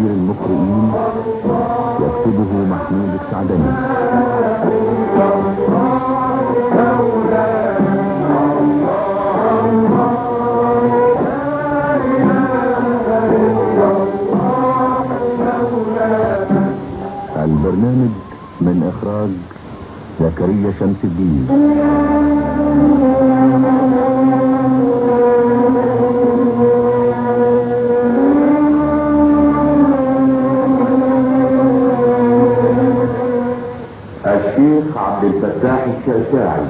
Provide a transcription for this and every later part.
تامر المقرئين يكتبه محمود السعدني البرنامج من اخراج زكريا شمس الدين الشيخ عبد الفتاح الشافعي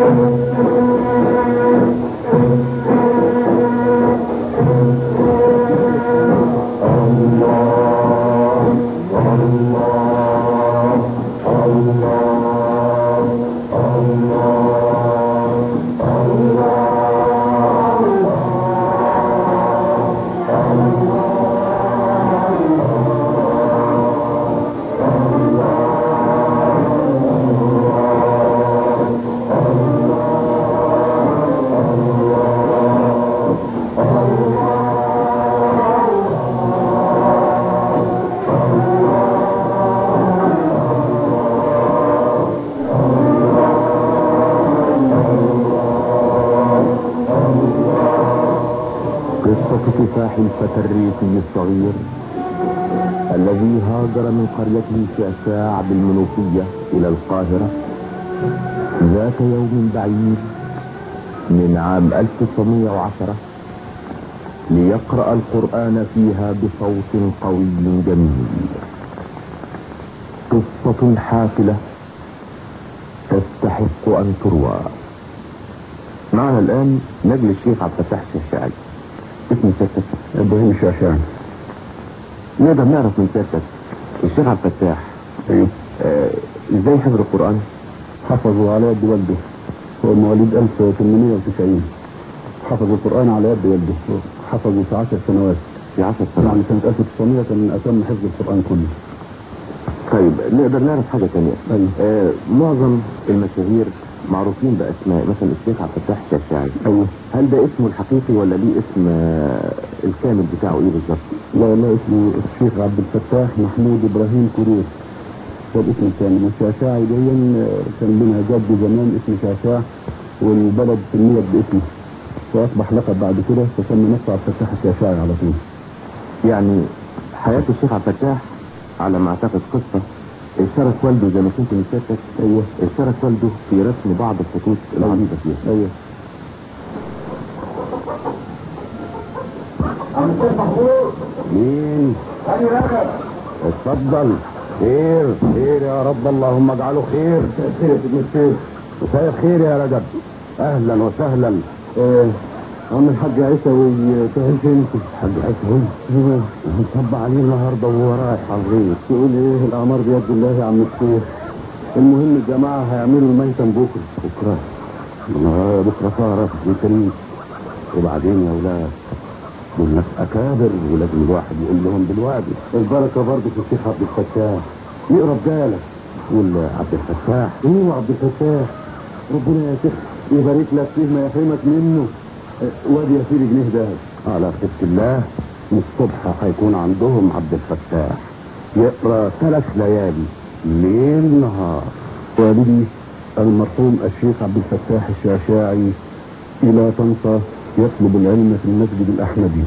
قصة كفاح الفتى الريفي الصغير الذي هاجر من قريته شعشاع بالمنوفية إلى القاهرة ذات يوم بعيد من عام 1910 ليقرأ القرآن فيها بصوت قوي جميل قصة حافلة تستحق أن تروى معنا الآن نجل الشيخ عبد الفتاح الشافعي اسم سيادتك ابراهيم شاشان نقدر نعرف من سيادتك الشيخ عبد الفتاح ايوه آه، ازاي حفظ القرآن حفظوا على يد والده هو مواليد 1890 حفظ القرآن على يد والده حفظوا في 10 سنوات في عشر سنوات يعني سنة 1900 كان أتم حفظ القرآن كله طيب نقدر نعرف حاجة تانية أيوه آه معظم المشاهير معروفين بأسماء مثلا الشيخ عبد الفتاح الشافعي أيوه هل ده اسمه الحقيقي ولا ليه اسم آه، الكامل بتاعه ايه بالظبط؟ لا والله اسمه الشيخ عبد الفتاح محمود إبراهيم كرير ده الاسم الكامل والشاشاعي دي كان لنا جد زمان اسمه شاشاع والبلد سميت باسمه وأصبح لقب بعد كده فسمى نفسه عبد الفتاح الشاشاعي على طول يعني حياة الشيخ عبد الفتاح على ما اعتقد قصة اشترك والده زي ما كنت من سيادتك أيوه اشترك والده في رسم بعض الخطوط العريضة فيها أيوه مين؟ اتفضل خير خير يا رب اللهم اجعله خير خير خير مساء الخير يا رجب اهلا وسهلا ايه عم الحاج عيسوي تهل فين انت؟ الحاج عيسوي؟ هنصب عليه النهارده وهو رايح على الغيط تقول ايه الاعمار بيد الله يا عم الشيخ المهم الجماعه هيعملوا الميتم بكره بكره آه، بكره سهره في الكريم وبعدين يا ولاد دول ناس اكابر ولازم الواحد يقول لهم بالواجب البركه برضه في الشيخ عبد الفتاح يقرب جالك قول عبد الفتاح ايوه عبد الفتاح ربنا يا شيخ يبارك لك فيه ما يحرمك منه اه، وادي يا سيدي جنيه دهب على خفة الله الصبح هيكون عندهم عبد الفتاح يقرا ثلاث ليالي ليل نهار والدي المرحوم الشيخ عبد الفتاح الشاشاعي إلى طنطا يطلب العلم في المسجد الأحمدي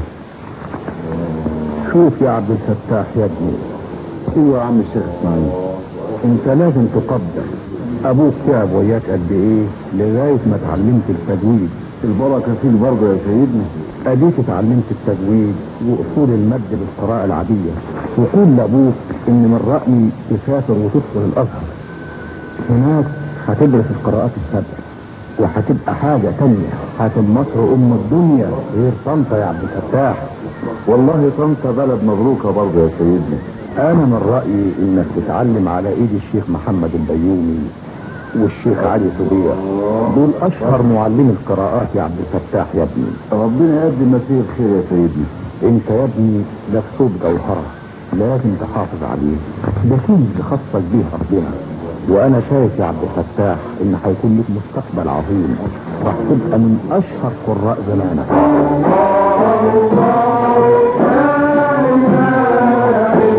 شوف يا عبد الفتاح يا ابني ايوه يا عم الشيخ اسماعيل انت لازم تقدر ابوك تعب وياك قد ايه لغايه ما اتعلمت التجويد البركه فيك برضه يا سيدنا اديك اتعلمت التجويد واصول المد بالقراءه العاديه وقول لابوك ان من رايي تسافر وتدخل الازهر هناك هتدرس القراءات السبع وهتبقى حاجة تانية هتبقى مصر أم الدنيا غير طنطا يا عبد الفتاح والله طنطا بلد مبروكة برضه يا سيدنا أنا من رأيي إنك تتعلم على إيد الشيخ محمد البيومي والشيخ علي صبيح دول أشهر معلمي القراءات يا عبد الفتاح يا ابني ربنا يقدم ما فيه الخير يا سيدنا أنت يا ابني لك صوت جوهرة لازم تحافظ عليه ده كنز خاصك بيه ربنا وانا شايف يا عبد الفتاح ان هيكون لك مستقبل عظيم راح تبقى من اشهر قراء زمانك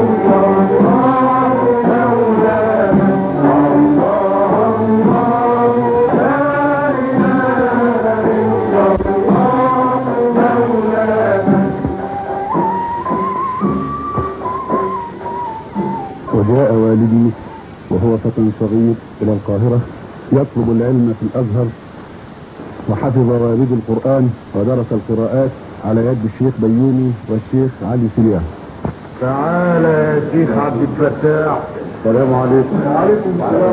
وجاء والدي وهو فتى صغير إلى القاهرة يطلب العلم في الأزهر وحفظ والد القرآن ودرس القراءات على يد الشيخ بيومي والشيخ علي سليان تعالى يا شيخ عبد الفتاح السلام عليكم وعليكم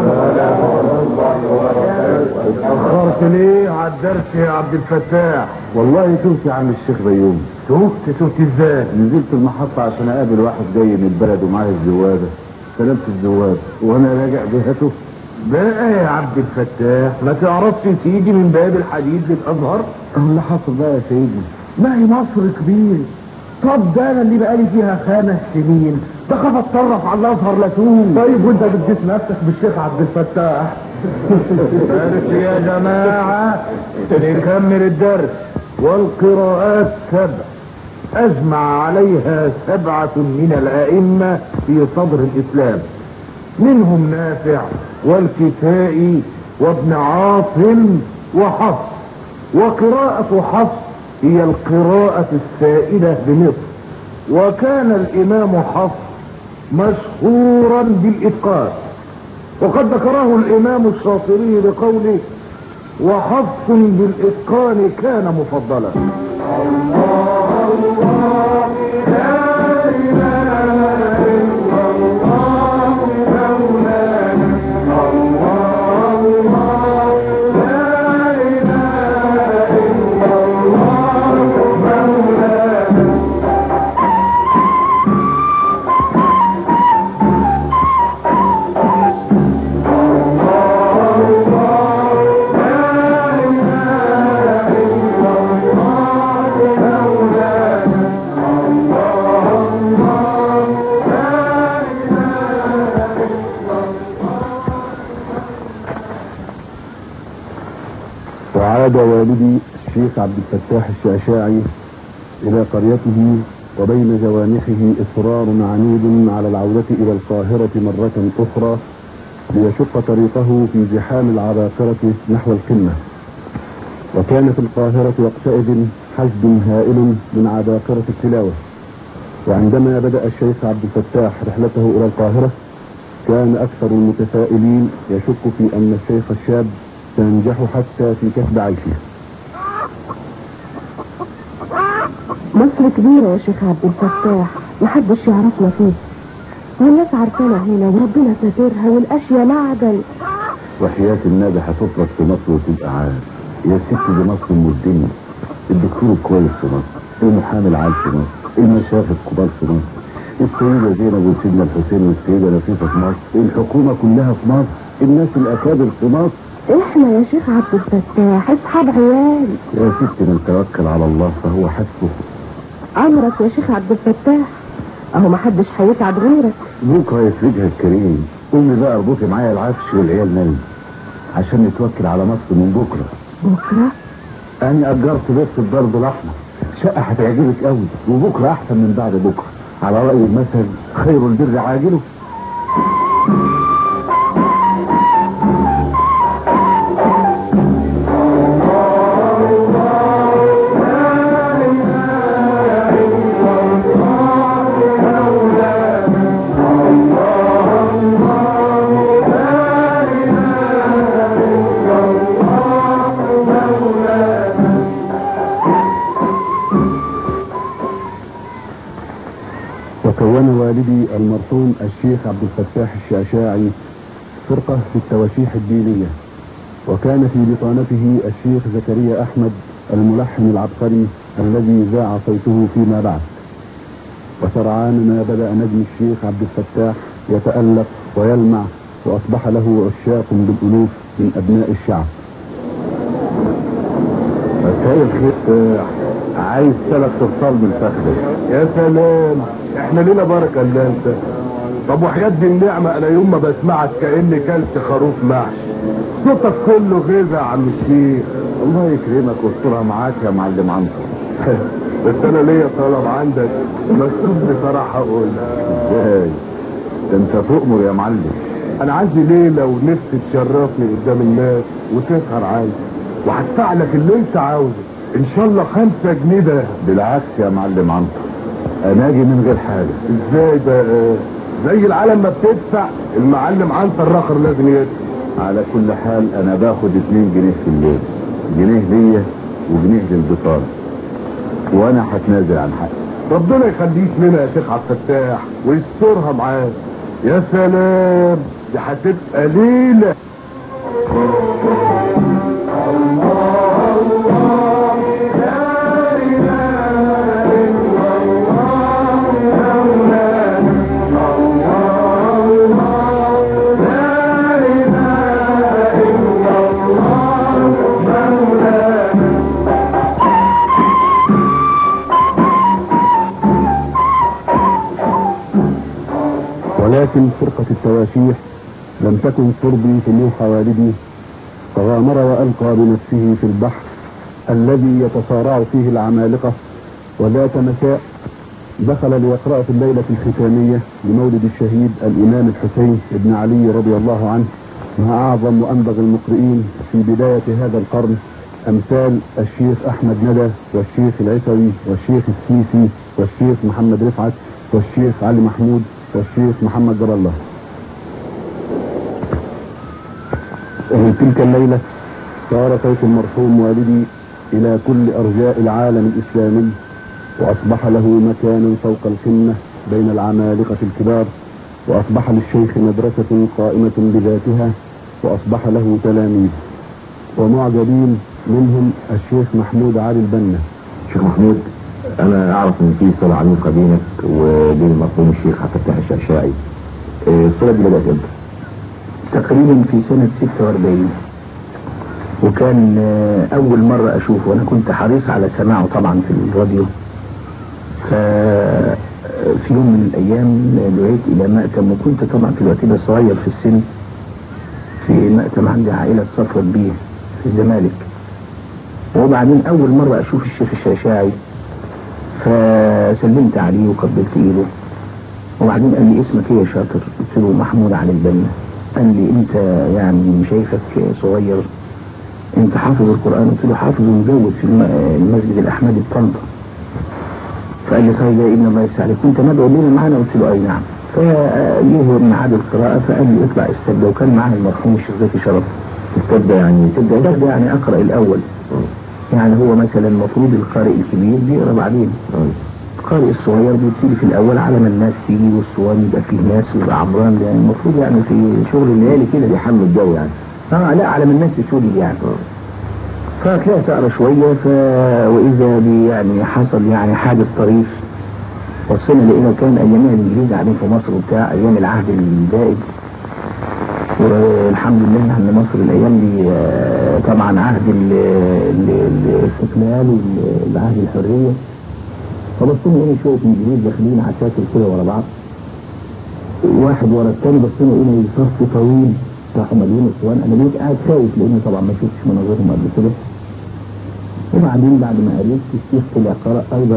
السلام اتأخرت ليه على الدرس يا عبد الفتاح والله تهت يا عم الشيخ بيومي تهت تهت ازاي نزلت المحطة عشان أقابل واحد جاي من البلد ومعاه الزوادة استلمت الزواد وأنا راجع جهته بقى يا عبد الفتاح ما تعرفش تيجي من باب الحديد للازهر اللي حصل بقى يا سيدي ما هي مصر كبير طب ده انا اللي بقالي فيها خمس سنين بخاف اتطرف على الازهر لاتوه طيب وانت بتجيس نفسك بالشيخ عبد الفتاح درس يا جماعة نكمل الدرس والقراءات سبع أجمع عليها سبعة من الأئمة في صدر الإسلام منهم نافع والكسائي وابن عاصم وحفص وقراءة حفص هي القراءة السائدة بمصر وكان الإمام حفص مشهورا بالإتقان وقد ذكره الإمام الشاطبي بقوله وحفص بالإتقان كان مفضلا وعاد والدي الشيخ عبد الفتاح الشعشاعي إلى قريته وبين جوانحه إصرار عنيد على العودة إلى القاهرة مرة أخرى ليشق طريقه في زحام العباقرة نحو القمة وكان في القاهرة وقتئذ حشد هائل من عباقرة التلاوة وعندما بدأ الشيخ عبد الفتاح رحلته إلى القاهرة كان أكثر المتفائلين يشك في أن الشيخ الشاب سينجح حتى في كسب عيشه مصر كبيرة يا شيخ عبد الفتاح محدش يعرفنا فيه والناس عارفانا هنا وربنا ساترها والاشياء معدن وحياة النبي هتطلق في مصر وتبقى عال يا ست دي مصر ام الدنيا الدكتور الكويس في مصر المحامي العال في مصر المشايخ الكبار في مصر السيدة زينب وسيدنا الحسين والسيدة لطيفة في مصر الحكومة كلها في مصر الناس الأكابر في مصر احنا يا شيخ عبد الفتاح اصحاب عيال يا ست من توكل على الله فهو حسبه عمرك يا شيخ عبد الفتاح اهو محدش هيتعب غيرك بكرة يفرجها الكريم قومي بقى اربطي معايا العفش والعيال نايم عشان نتوكل على مصر من بكرة بكرة أنا أجرت بيت في الدرب الأحمر شقة هتعجبك قوي وبكرة أحسن من بعد بكرة على رأي المثل خير البر عاجله وكون والدي المرحوم الشيخ عبد الفتاح الشعشاعي فرقة في التواشيح الدينية وكان في بطانته الشيخ زكريا أحمد الملحن العبقري الذي ذاع صوته فيما بعد وسرعان ما بدأ نجم الشيخ عبد الفتاح يتألق ويلمع وأصبح له عشاق بالألوف من أبناء الشعب مساء الخير عايز ثلاث صرصال من فخدك يا سلام احنا لينا بركة الا انت طب وحياة دي النعمة انا يوم ما بسمعك كأني كلت خروف محشي صوتك كله غذا يا عم الشيخ الله يكرمك واسترها معاك يا معلم عنتر بس انا ليا طلب عندك مكتوب بصراحة اقول ازاي ده انت تؤمر يا معلم انا عندي ليلة ونفسي تشرفني قدام الناس وتسهر عندي وهدفع لك اللي انت عاوزه ان شاء الله خمسة جنيه ده بالعكس يا معلم عنتر انا اجي من غير حاجه ازاي بقى زي العالم ما بتدفع المعلم عنتر الرخر لازم يدفع على كل حال انا باخد 2 جنيه في الليل جنيه ليا وجنيه للبطاله وانا هتنازل عن حقي ربنا يخليك لنا يا شيخ عبد الفتاح ويسترها معاك يا سلام دي هتبقى ليله ولكن فرقة التواشيح لم تكن ترضي طموح والدي فغامر وألقى بنفسه في البحر الذي يتصارع فيه العمالقة وذات مساء دخل ليقرأ في الليلة الختامية لمولد الشهيد الإمام الحسين بن علي رضي الله عنه مع أعظم وأنبغ المقرئين في بداية هذا القرن أمثال الشيخ أحمد ندى والشيخ العيسوي والشيخ السيسي والشيخ محمد رفعت والشيخ علي محمود والشيخ محمد جر الله وفي تلك الليلة صار صوت المرحوم والدي إلى كل أرجاء العالم الإسلامي وأصبح له مكان فوق القمة بين العمالقة الكبار وأصبح للشيخ مدرسة قائمة بذاتها وأصبح له تلاميذ ومعجبين منهم الشيخ محمود علي البنا شيخ محمود انا اعرف ان في صله عميقه بينك وبين المرحوم الشيخ عبد الفتاح الشعشاعي إيه، الصله دي بدات امتى؟ تقريبا في سنة 46 وكان آه، أول مرة أشوفه وأنا كنت حريص على سماعه طبعا في الراديو ففي يوم من الأيام دعيت إلى مأتم وكنت طبعا في الوقت ده صغير في السن في مأتم عند عائلة صفوة بيه في الزمالك وبعدين أول مرة أشوف الشيخ الشاشاعي فسلمت عليه وقبلت إيده وبعدين قال لي اسمك ايه يا شاطر قلت له محمود علي البنا قال لي انت يعني شايفك صغير انت حافظ القرآن قلت له حافظ ومجود في الم- المسجد الأحمدي بطنطا فقال لي طيب يا ابن الله يفتح عليك كنت مدعو لنا معانا قلت له اي نعم فجه ميعاد القراءة فقال لي اطلع استبدى وكان معاه المرحوم الشيخ زكي شرف تبدا يعني تبدا استبدى يعني اقرأ الأول يعني هو مثلا المفروض القارئ الكبير بيقرأ بعدين القارئ الصغير بيبتدي في الاول على ما الناس تيجي والصوان يبقى فيه ناس ويبقى عمران يعني المفروض يعني في شغل الليالي كده يحمل الجو يعني اه لا على ما الناس تولي يعني فطلعت اقرا شويه ف واذا بي يعني حصل يعني حادث طريف وصلنا لقينا كان ايامها الانجليز قاعدين في مصر وبتاع ايام العهد البائد والحمد لله ان مصر الايام دي آه، طبعا عهد ال- ال- الاستقلال والعهد الحريه فبصينا لقينا شويه انجليز داخلين عساكر كده ورا بعض واحد ورا الثاني بصينا لقينا صف طويل راحوا مليون اسوان انا بقيت قاعد خايف لاني طبعا ما شفتش مناظرهم قبل كده وبعدين بعد ما قريت الشيخ طلع قرأ ايضا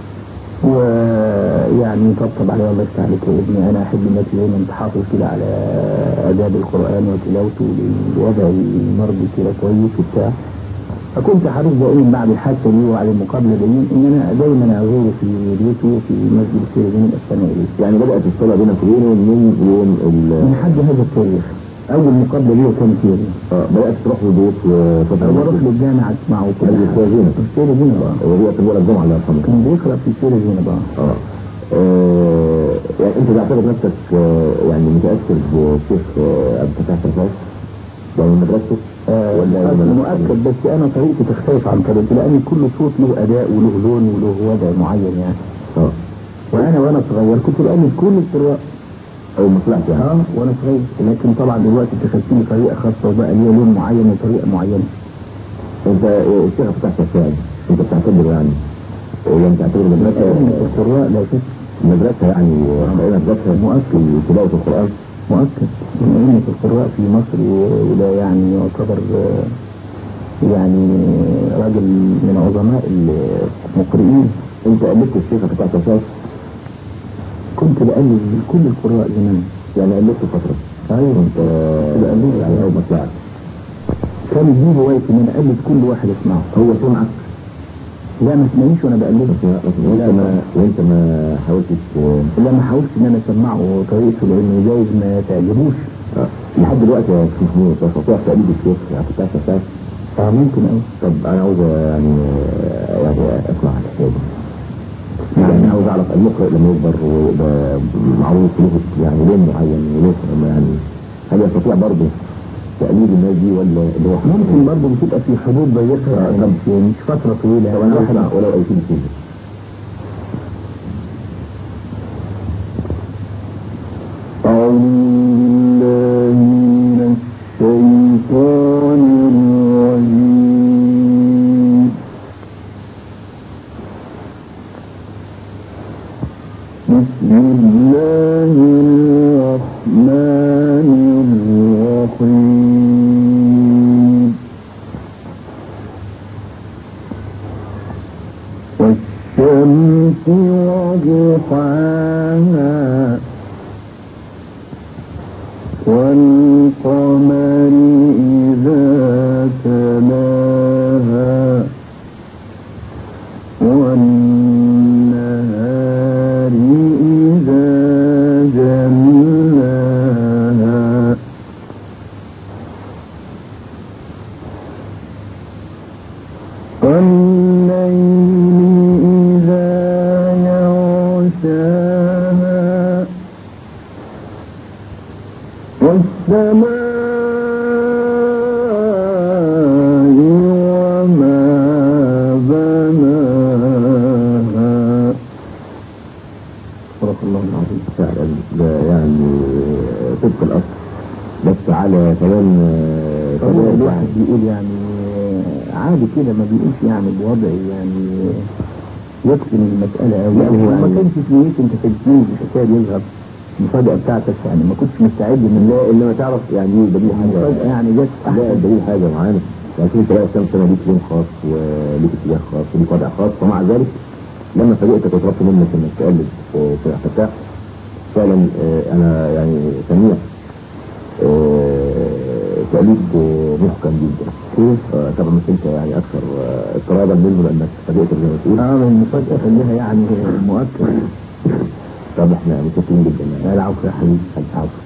ويعني طبطب عليه الله يفتح عليك يا ابني انا احب انك دايما تحافظ كده على اداب القران وتلاوته للوضع المرضي كده كويس وبتاع فكنت حريص دائما بعد الحادثه دي وبعد المقابله دي ان انا دايما ازوره في بيته في مسجد السير من استمع اليه يعني بدات الصله بينك وبينه من يوم ال من حد هذا التاريخ اول مقابله ليه كانت هي دي اه بدات تروح له بيت انا بروح وفتره للجامعه اسمعه كل اللي حاجه في زينب. في السير زينب اه وهي تبقى الجمعه الله يرحمه كان بيقرا في السير زينب اه اه آه، يعني انت تعتبر نفسك آه، يعني متاثر بالشيخ آه، عبد الفتاح الشرقاوي يعني من مدرسته آه، ولا أنا من- مؤكد بس انا طريقتي تختلف عن طريقتي لان كل صوت له اداء وله لون وله وضع معين يعني اه وانا وانا صغير كنت بقلد كل القراء او ما طلعت يعني اه وانا صغير لكن طبعا دلوقتي اتخذت لي طريقه خاصه وبقى ليها لون معين وطريقه معينه انت آه، الشيخ عبد الفتاح الشرقاوي انت بتعتبره يعني آه، يعني تعتبره لان مدرسه القراء لا شك مدرسه يعني بقينا مدرسه مؤثر في تلاوه القران مؤكد من أئمة القراء في مصر و- وده يعني يعتبر آه، يعني راجل من عظماء المقرئين انت قلدت الشيخ عبد الفتاح الشرقاوي كنت بقلد كل القراء زمان يعني قلدته فتره ايوه انت بقلده يعني اول ما طلعت كان دي هوايتي ان انا اقلد كل واحد اسمعه هو سمعك لا ما تسمعنيش وانا بقلبه وانت ما وانت ما حاولتش آه، لا ما حاولتش ان انا اسمعه طريقته لانه جايز ما تعجبوش آه، لحد دلوقتي يا شيخ محمود تستطيع تقليد الشيخ يعني كنت عارف أساس؟ اه ممكن قوي طب انا عاوز يعني آه، يعني اسمع الحكايه دي يعني انا عاوز اعرف المقرئ لما يكبر ويبقى معروف له يعني لون معين وله يعني هل يستطيع برضه تقليد الناس دي ولا اللي هو ممكن برضه بتبقى في حدود ضيقه آه، يعني طب. مش مش فتره طويله طب يعني انا واحد اسمع ولو اي شيء فيه أعوذ بالله من الشيطان الرجيم بسم الله الرحمن الرحيم والشمس وضحاها والقمر إذا تلاها والنهار إذا جلاها والليل إذا يغشاها والسماء وما بناها صدق الله العظيم فعلا ده يعني طبق الاصل بس على كلام آه، طبعا كلام الواحد يعني بيقول يعني عادي كده ما بيقولش يعني بوضع يعني يتقن المسألة أوي يعني هو ما يعني- كانش في نيتي أنت تجتني الحكاية دي يظهر المفاجأة بتاعتك يعني ما كنتش مستعد من لا انما تعرف يعني دي دليل حاجه المفاجأة يعني جت لا أحسن دليل حاجه معانا يعني كنت بقى كام سنه ليك لون خاص وليك اتجاه خاص وليك وضع خاص ومع ذلك لما فاجئتك وطلبت منك انك تقلد في في فتاح فعلا آه، انا يعني سميع آه، تقليد آه، محكم جدا آه، طبعا مش انت يعني اكثر آه، اضطرابا منه لانك فاجئتك زي ما تقول اه المفاجأة خليها يعني مؤكد طب احنا متشكرين جدا يعني العفو يا حبيبي العفو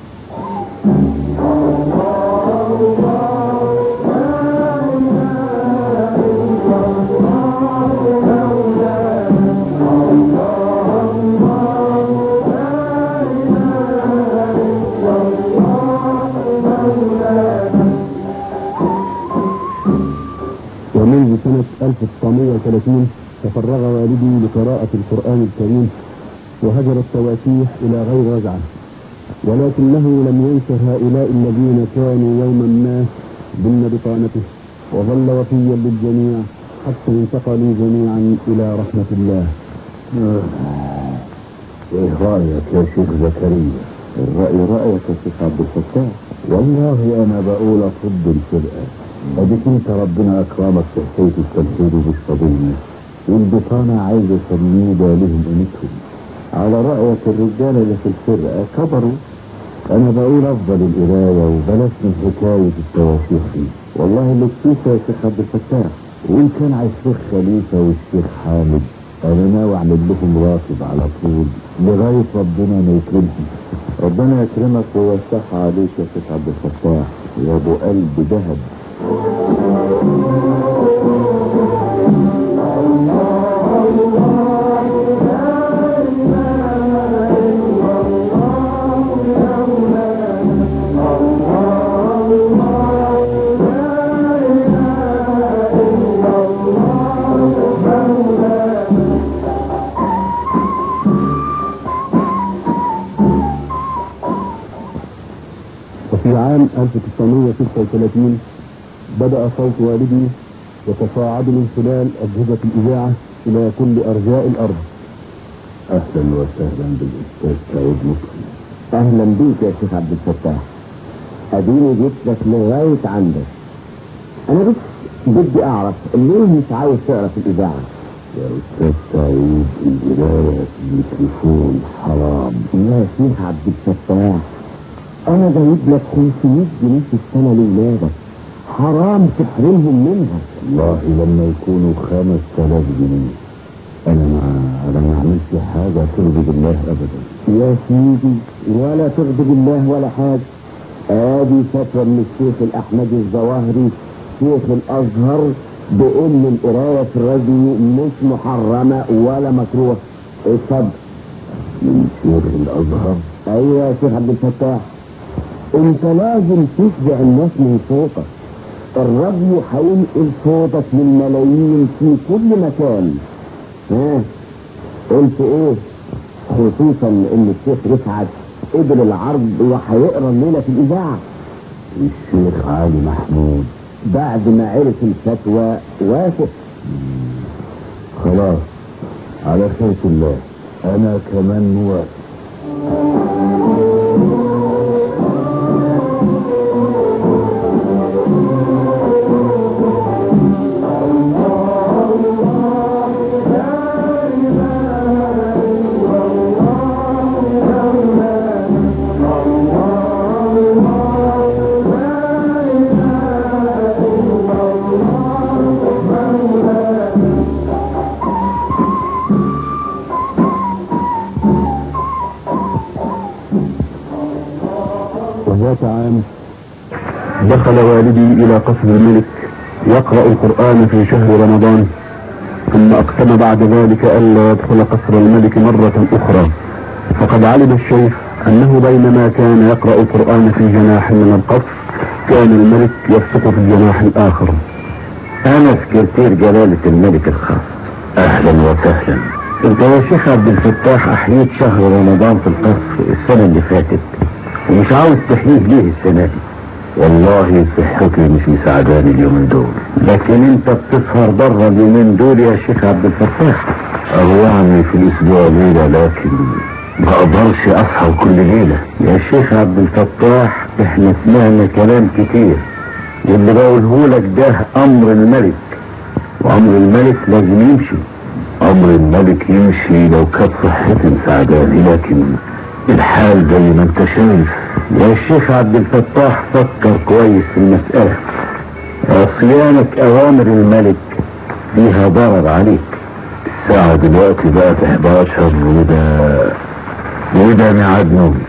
ومنذ سنة 1930 تفرغ والدي لقراءة القرآن الكريم وهجر التواشيح إلى غير رجعة ولكنه لم ينس هؤلاء الذين كانوا يوما ما ضمن بطانته وظل وفيا للجميع حتى انتقلوا جميعا إلى رحمة الله ايه رايك يا شيخ زكريا الرأي رأيك يا شيخ عبد الفتاح والله انا بقول اصد الفرقه اديك انت ربنا اكرمك في حكايه التمثيل بالفضيله والبطانه عايزه سنيده لهم قيمتهم على رايك الرجاله اللي في الفرقه كبروا انا بقول افضل القرايه وبلاش من حكايه التواشيح دي والله اللي تشوفه يا شيخ عبد الفتاح وان كان على الشيخ خليفه والشيخ حامد انا ناوي اعمل لهم راتب على طول لغايه ربنا ما يكرمهم ربنا يكرمك ويوسع عليك يا شيخ عبد الفتاح يا ابو قلب ذهب وفي عام 1936 بدأ صوت والدي يتصاعد من خلال أجهزة الإذاعة إلى كل أرجاء الأرض اهلا وسهلا بالاستاذ سعيد مصري اهلا بيك يا شيخ عبد الفتاح اديني جيت لك لغايه عندك انا بس بدي اعرف ليه مش عاوز تقرا في الاذاعه يا استاذ سعيد القرايه في الميكروفون حرام يا شيخ عبد الفتاح انا جايب لك 500 جنيه في السنه لولادك حرام تحرمهم منها والله لما يكونوا خمس تلاف جنيه انا ما انا ما عملتش حاجة ترضي بالله ابدا يا سيدي ولا تغضب الله ولا حاجة ادي فتوى من الشيخ الاحمدي الظواهري شيخ الازهر بان القرايه في الراديو مش محرمه ولا مكروه اتفضل من شيخ الازهر ايوه يا شيخ عبد الفتاح انت لازم تشبع الناس من صوتك الراديو هينقل صوتك للملايين في كل مكان ها قلت ايه خصوصا ان الشيخ رفعت قبل العرض وهيقرا الليله في الاذاعه الشيخ علي محمود بعد ما عرف الفتوى وافق خلاص على خير الله انا كمان موافق وذات عام دخل والدي الى قصر الملك يقرأ القرآن في شهر رمضان ثم اقسم بعد ذلك الا يدخل قصر الملك مرة اخرى فقد علم الشيخ انه بينما كان يقرأ القرآن في جناح من القصر كان الملك يسقط في الجناح الاخر انا سكرتير جلالة الملك الخاص اهلا وسهلا انت يا شيخ عبد الفتاح احييت شهر رمضان في القصر السنة اللي فاتت ومش عاوز تحييه ليه السنة دي والله صحتي مش مساعداني اليومين دول لكن انت بتسهر بره اليومين دول يا شيخ عبد الفتاح اروعني في الاسبوع ليلة لكن ما اقدرش اصحى كل ليلة يا شيخ عبد الفتاح احنا سمعنا كلام كتير واللي بقوله لك ده امر الملك وامر الملك لازم يمشي امر الملك يمشي لو كانت صحتي مساعداني لكن الحال زي ما انت شايف يا شيخ عبد الفتاح فكر كويس في المسألة عصيانك اوامر الملك فيها ضرر عليك الساعة دلوقتي بقت 11 وده وده ميعاد نومي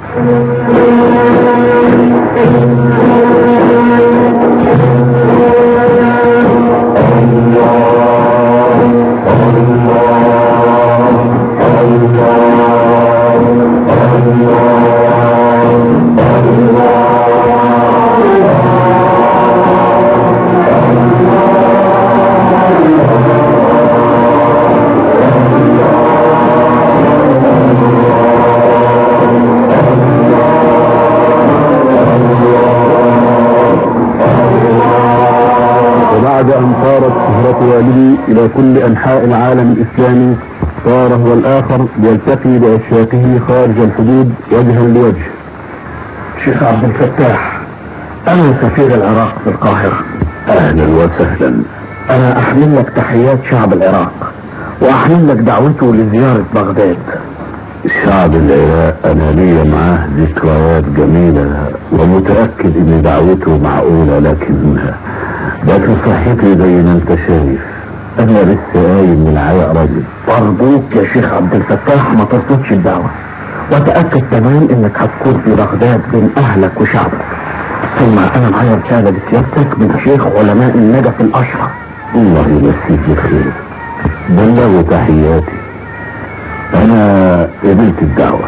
وبعد أن طارت سهرة والدي إلى كل أنحاء العالم الإسلامي صار هو الآخر ليلتقي بأشياخه خارج الحدود وجها لوجه شيخ عبد الفتاح انا سفير العراق في القاهرة اهلا وسهلا انا احمل لك تحيات شعب العراق واحمل لك دعوته لزيارة بغداد شعب العراق انا ليا معاه ذكريات جميلة ومتأكد ان دعوته معقولة لكن لكن صحتي زي ما انت شايف انا لسه قايم من العراق راجل ارجوك يا شيخ عبد الفتاح ما ترفضش الدعوة وتأكد تمام انك هتكون في بغداد بين اهلك وشعبك ثم انا معايا رسالة لسيادتك من شيخ علماء النجف الاشرف الله يمسيك بخير بلغوا تحياتي انا قبلت الدعوة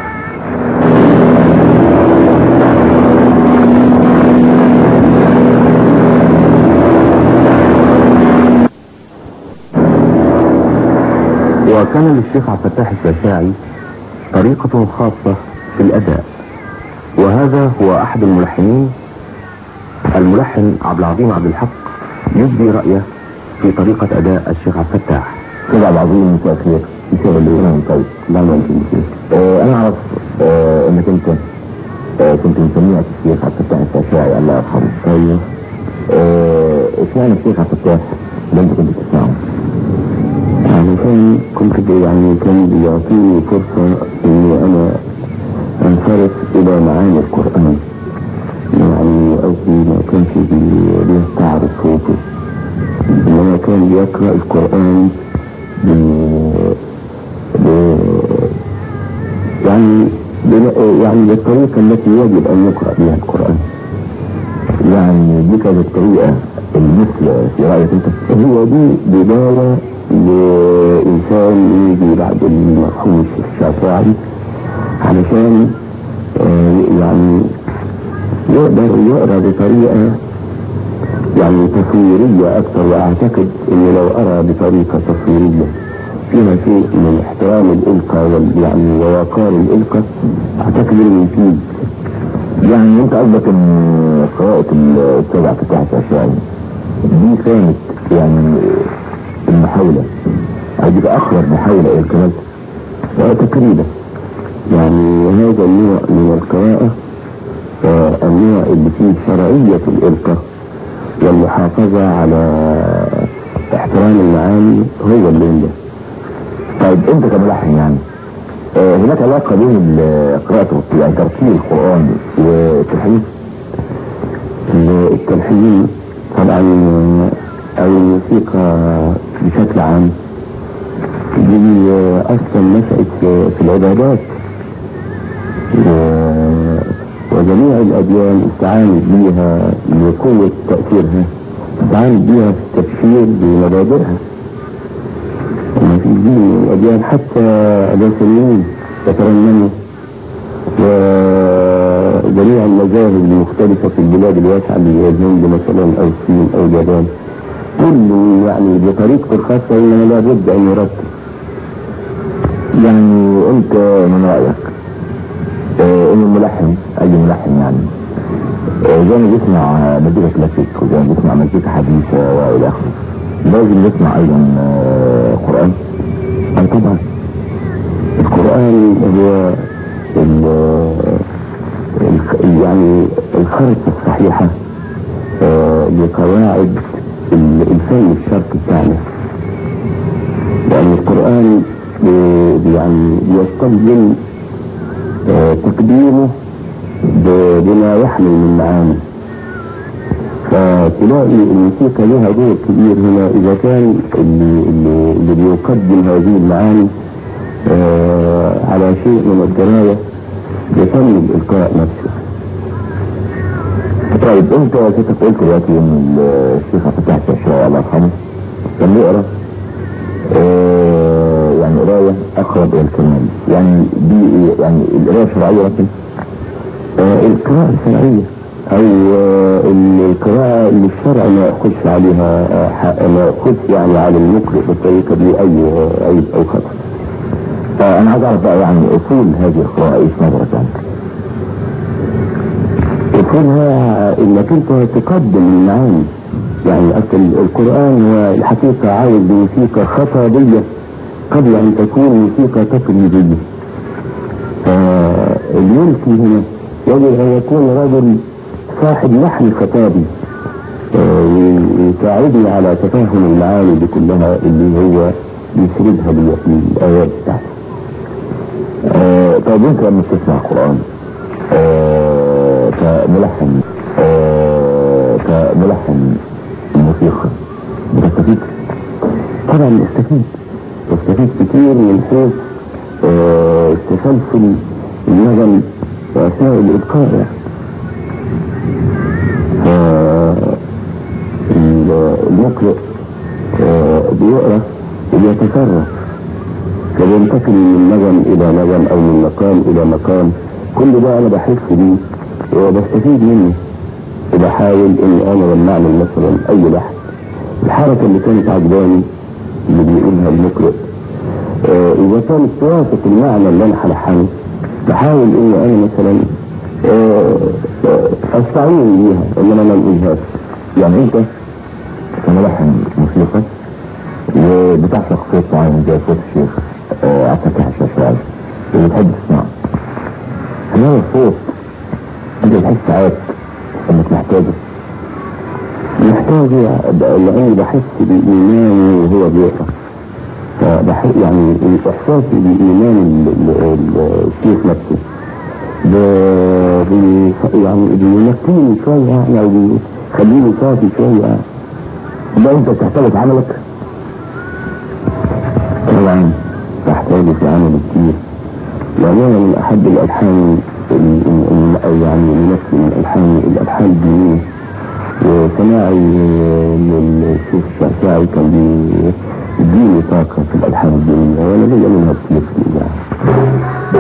وكان للشيخ عبد الفتاح الشافعي طريقة خاصة في الأداء وهذا هو أحد الملحنين الملحن عبد العظيم عبد الحق يبدي رأيه في طريقة أداء الشيخ عبد الفتاح كده العظيم مساء الخير مساء الخير طيب لا ما يمكن بخير آه أنا أعرف آه إنك أنت آه كنت مسميه الشيخ عبد الفتاح الشافعي الله يرحمه ايوه آه اشمعنى الشيخ عبد الفتاح اللي أنت كنت بتسمعه؟ يعني كان كنت بي- يعني كان بيعطيني فرصة اني انا انصرف الى معاني القرآن يعني او ما كانش بي- القرآن ب... ب... يعني بن- يعني بالطريقة التي يجب أن يقرأ بها القرآن يعني دي كانت الطريقة المثلى في رأيك انت هي دي بداية لإنسان يجي بعد المرحوم الشيخ الشافعي علشان آه، يعني يقدر يقرا بطريقة يعني تصويرية أكثر وأعتقد إنه لو قرا بطريقة تصويرية فيها شيء من احترام الإلقاء وال- يعني ووقار الإلقاء أعتقد إنه يفيد يعني انت قصدك ان قراءة السبع فتاة اشياء دي كانت يعني المحاولة او دي اخر محاولة الى الكمال تقريبا يعني هذا النوع من القراءة آه، النوع اللي فيه شرعية الإلقاء والمحافظة على احترام المعاني هو اللي عنده طيب انت كملحن يعني آه، هناك علاقة بين ال- قراءة القرآن يعني ترتيل القرآن والتلحين التلحين طبعا أو الموسيقى بشكل عام دي آه، أصلا نشأت في في العبادات و- وجميع الأديان استعانت بها لقوة تأثيرها استعانت بها في التبشير بمبادئها وما في دين من الأديان حتى اليساريين يترنموا وجميع المذاهب المختلفة في البلاد الواسعة اللي هي الهند مثلا أو الصين أو اليابان كل يعني بطريقته الخاصة إنما لابد أن يرتب يعني انت من رأيك آه، ان الملحن اي ملحن يعني آه، زي ما بيسمع مزيكا كلاسيك وزي ما بيسمع مزيكا حديثة والى اخره لازم يسمع ايضا آه، قرآن أي طبعا القرآن هو ال- الخ- يعني الخريطة الصحيحة آه، لقواعد ال- الفن الشرقي بتاعنا لأن القرآن بي- يعني بيستلزم آه، تقديمه ب- بما يحمل من معاني فتلاقي الموسيقى لها دور كبير هنا إذا كان اللي, اللي, اللي بيقدم هذه المعاني آه على شيء من الدراية بفن الإلقاء نفسه طيب انت كنت قلت دلوقتي ان الشيخ فتح الشيخ الله يرحمه كان بيقرا آه، يعني قرايه اقرب الى الكمال يعني دي إيه؟ يعني القرايه الشرعيه لكن آه القراءة الشرعية أو آه القراءة اللي الشرع ما يأخذش عليها آه حق- ما يأخذش يعني على المقرئ بالطريقة دي أي آه، عيب أو خطأ آه، انا عايز اعرف بقى يعني اصول هذه القراءه ايش نظرك يعني يكونها انك انت تقدم المعاني يعني اصل القرآن هو الحقيقة عاوز موسيقى خطابية قبل ان تكون موسيقى تقليدية فالملكي هنا يجب ان يكون رجل صاحب لحن خطابي آه، يساعدني على تفهم المعاني دي كلها اللي هو يسردها لي في الايات بتاعته آه، طيب انت لما بتسمع قرآن آه، كملحن آه، كملحن موسيقى بتستفيد طبعا نستفيد نستفيد كتير من حيث آه، تسلسل النغم واثناء الابقاء يعني ف- ال- المقرئ آه، بيقرا وبيتصرف فبينتقل من نغم الى نغم او من مقام الى مقام كل ده انا بحس بيه وبستفيد منه وبحاول ان انا لما اعمل مثلا اي لحن الحركة اللي كانت عجباني اللي بيقولها المقرئ آه، اذا كانت توافق المعنى اللي انا هلحنه بحاول ان انا مثلا آه، آه، استعين بيها ان انا ما انقلهاش يعني انت كملحن موسيقى وبتعشق صوت معين زي صوت الشيخ آه، عبد الفتاح الشافعي اللي بتحب تسمعه هل هذا الصوت انت بتحس ساعات انك محتاجه محتاج لاني بحس بايماني وهو بيقرا فبحس يعني احساسي بايمان ال- ال- ال- الشيخ نفسه ب- بي- يعني بينقيني شويه يعني او بيخليني صافي شويه يعني ده انت بتحتاج عملك طبعا تحتاج في عمل كتير لأنها من أحب الألحان ال- ال- ال- أو يعني لنفس من الألحان الألحان الدينية وسماعي للشيخ الشعشاعي كان بي- بيديني طاقة في الألحان الدينية وأنا ليا منها كتير في الإذاعة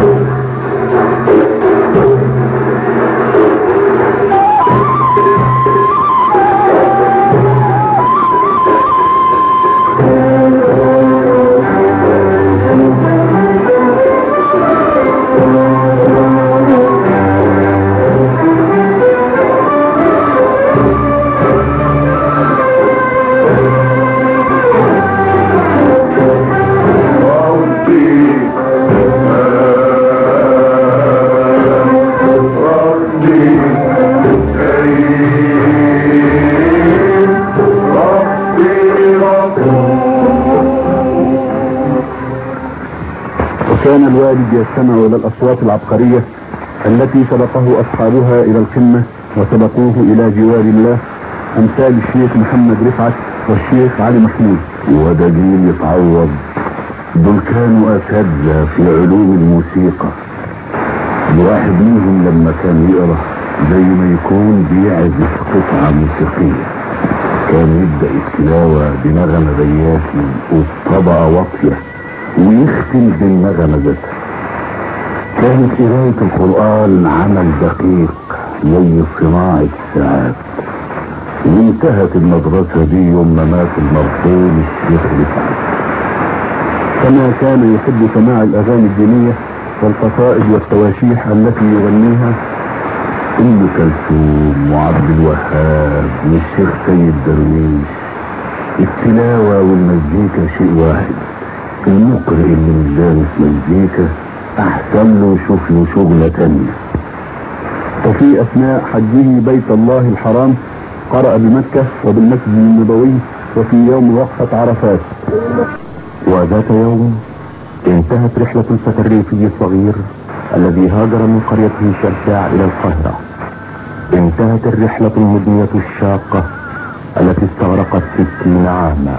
وكان الوالد يستمع إلى الأصوات العبقرية التي سبقه أصحابها إلى القمة وسبقوه إلى جوار الله أمثال الشيخ محمد رفعت والشيخ علي محمود وده جيل يتعوض دول كانوا أساتذة في علوم الموسيقى الواحد منهم لما كان يقرأ زي ما يكون بيعزف قطعة موسيقية كان يبدأ التلاوة بنغمة بياتي وبطبقة واطية ويختم بالنغمة ذاتها كانت قراية القرآن عمل دقيق زي صناعة ساعات وانتهت المدرسة دي يوم ما مات المرحوم الشيخ رفعت كما كان يحب سماع الأغاني الدينية والقصائد والتواشيح التي يغنيها ام كلثوم وعبد الوهاب والشيخ سيد درويش التلاوة والمزيكا شيء واحد المقرئ اللي مش دارس مزيكا احسن له يشوف له شغلة تانية وفي أثناء حجه بيت الله الحرام قرأ بمكة وبالمسجد النبوي وفي يوم وقفة عرفات وذات يوم انتهت رحلة الفتى الريفي الصغير الذي هاجر من قريته شرشاع إلى القاهرة انتهت الرحلة المدنية الشاقة التي استغرقت ستين عاما